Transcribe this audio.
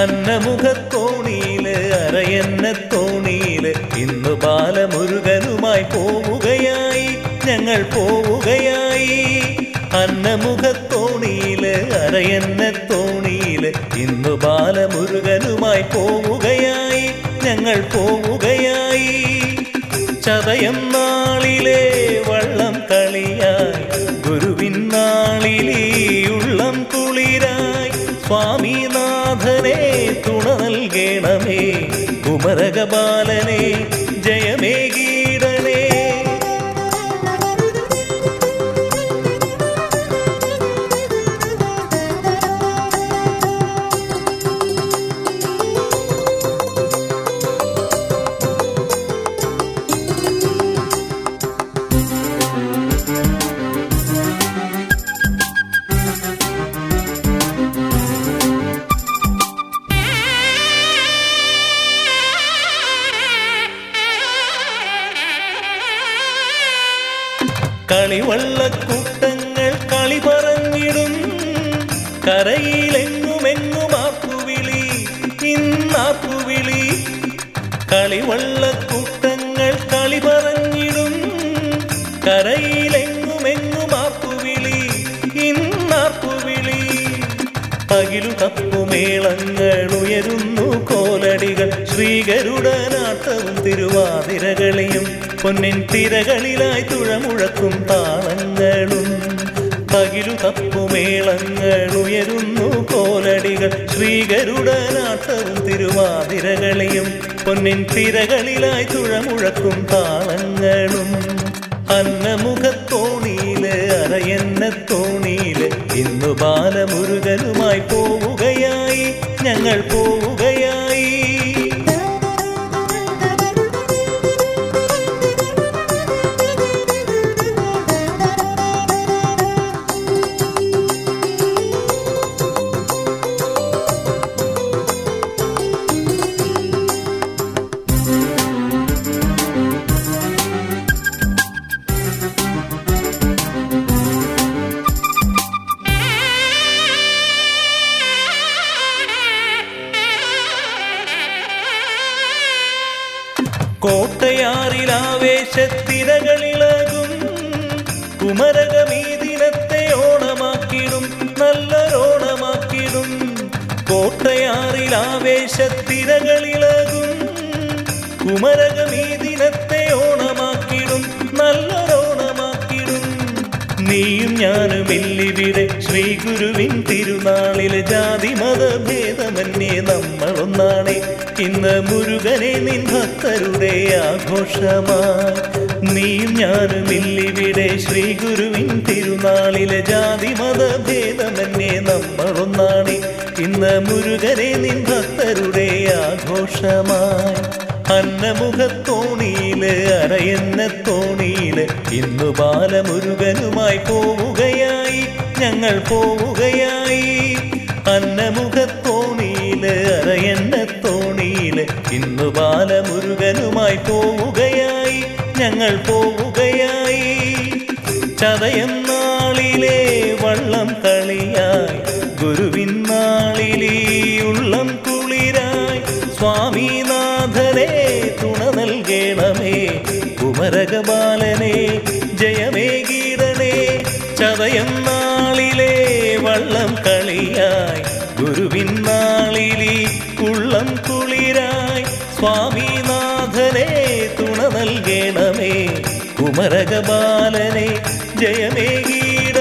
അന്നമുഖത്തോണിയില് അരയന്ന തോണിയില് ഇന്ന് ബാലമുരുകനുമായി പോവുകയായി ഞങ്ങൾ പോവുകയായി അന്നമുഖത്തോണിയില് അരയന്ന തോണിയില് ഇന്ന് ബാലമുരുകനുമായി പോവുകയായി ഞങ്ങൾ പോവുകയായി ചതയം നാളിലെ വള്ളം കളിയായി ഗുരുവിൻ നാളിലീ ഉള്ളം കുളിരായി സ്വാമിനാഥനെ തുണ നൽകണമേ കുമരകബാലനെ ജയമേകീടണേ കളിവള്ളക്കൂട്ടങ്ങൾ കളി പറഞ്ഞിടും കരയിലെങ്ങുമെങ്ങും ആപ്പുവിളി ഇന്നാപ്പുവിളി കളിവള്ളക്കൂട്ടങ്ങൾ കളി പറഞ്ഞിടും കരയിലെങ്ങുമെങ്ങും ആപ്പുവിളി ഇന്നാപ്പുവിളി പകിലു തപ്പുമേളങ്ങൾ ഉയരുന്നു കോലടികൾ ശ്രീകരുടനാട്ടവും തിരുവാതിരകളിയും പൊന്നിൻ തിരകളിലായി തുഴമുഴക്കും താളങ്ങളും പകിലു തപ്പുമേളങ്ങൾ ഉയരുന്നു കോലടികൾ ശ്രീകരുടനാട്ടവും തിരുവാതിരകളിയും പൊന്നിൻ തിരകളിലായി തുഴമുഴക്കും താളങ്ങളും അന്നമുഖത്തോണിയില് അരയന്ന തോണിയില് ഇന്നു ബാലമുരുകനുമായി പോവുകയായി ഞങ്ങൾ പോവുകയായി കോട്ടയാറിലാവേശത്തിരകളിളകും കുമരകമീ ദിനത്തെ ഓണമാക്കിടും നല്ലൊരോണമാക്കിടും കോട്ടയാറിലാവേശത്തിരകളിളകും കുമരകമീ ദിനത്തെ ഓണമാക്കിടും നല്ലൊരോണമാക്കിടും നീയും ഞാനും ഇല്ലിവിടെ ശ്രീ ഗുരുവിൻ തിരുനാളിലെ ജാതി മതഭേദമന്യേ നമ്മളൊന്നാണേ ഇന്ന് മുരുകനെ നിൻ ഭക്തരുടെ ആഘോഷമായി നീയും ഞാനും ഇല്ലിവിടെ ശ്രീ ഗുരുവിൻ തിരുനാളിലെ ജാതി മതഭേദമന്യേ നമ്മളൊന്നാണേ ഇന്ന് മുരുകനെ നിൻ ഭക്തരുടെ ആഘോഷമായി അന്നമുഖത്തോണിയില് അരയന്ന തോണിയില് ഇന്നു ബാലമുരുകനുമായി പോവുകയായി ഞങ്ങൾ പോവുകയായി അന്നമുഖത്തോണിയില് അരയന്ന തോണിയില് ഇന്നു ബാലമുരുകനുമായി പോവുകയായി ഞങ്ങൾ പോവുകയായി ചതയം നാളിലെ വള്ളം കളിയായി ഗുരുവിൻ നാളിലീ ഉള്ളം കുളിരായി സ്വാമിനാഥനെ തുണ നൽകണമേ കുമരകബാലനെ ജയമേകീടണേ ചതയം നാളിലെ വള്ളം കളിയായി ഗുരുവിൻ നാളിലീ ഉള്ളം കുളിരായി സ്വാമിനാഥനെ തുണ നൽകണമേ കുമരകബാലനെ ജയമേകീട